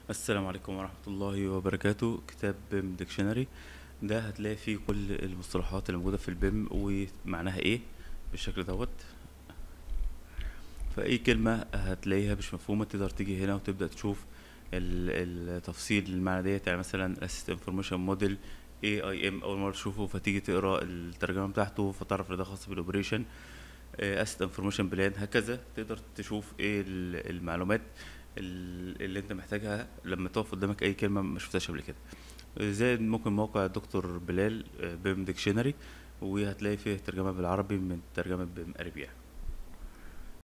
السلام عليكم ورحمة الله وبركاته كتاب بيم ديكشنري ده هتلاقي فيه كل المصطلحات اللي موجودة في البيم ومعناها ايه بالشكل دوت فأي كلمة هتلاقيها مش مفهومة تقدر تيجي هنا وتبدأ تشوف ال- التفصيل المعنى ديت يعني مثلا Assist Information Model AIM أول مرة تشوفه فتيجي تقرا الترجمة بتاعته فتعرف إن ده خاص بالأوبريشن Asset Information Plan هكذا تقدر تشوف ايه ال- المعلومات ال- اللي انت محتاجها لما تقف قدامك اي كلمه ما شفتهاش قبل كده زائد ممكن موقع الدكتور بلال آه، بيم ديكشنري وهتلاقي فيه ترجمه بالعربي من ترجمه بيم اريبيا